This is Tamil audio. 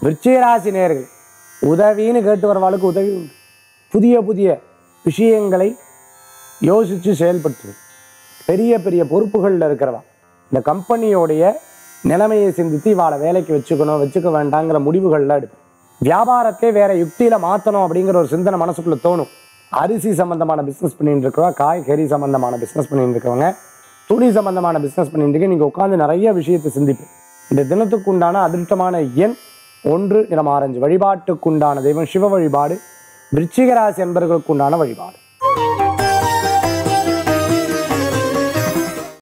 விருச்சிகராசி நேர்கள் உதவின்னு கேட்டு வரவாளுக்கு உதவி உண்டு புதிய புதிய விஷயங்களை யோசித்து செயல்படுத்துவது பெரிய பெரிய பொறுப்புகளில் இருக்கிறவா இந்த கம்பெனியோடைய நிலைமையை சிந்தித்து இவாளை வேலைக்கு வச்சுக்கணும் வச்சுக்க வேண்டாங்கிற முடிவுகள்லாம் எடுப்பேன் வியாபாரத்தை வேற யுக்தியில மாற்றணும் அப்படிங்கிற ஒரு சிந்தனை மனசுக்குள்ள தோணும் அரிசி சம்பந்தமான பிஸ்னஸ் பண்ணிட்டு இருக்கிறவா காய்கறி சம்பந்தமான பிஸ்னஸ் பண்ணிட்டு இருக்கவங்க துணி சம்பந்தமான பிஸ்னஸ் பண்ணிட்டு இருக்க நீங்கள் உட்காந்து நிறைய விஷயத்தை சிந்திப்பேன் இந்த தினத்துக்கு உண்டான அதிர்ஷ்டமான எண் ஒன்று நிறம் ஆரஞ்சு வழிபாட்டுக்குண்டான தெய்வம் சிவ வழிபாடு விருச்சிகராசி என்பவர்களுக்கு உண்டான வழிபாடு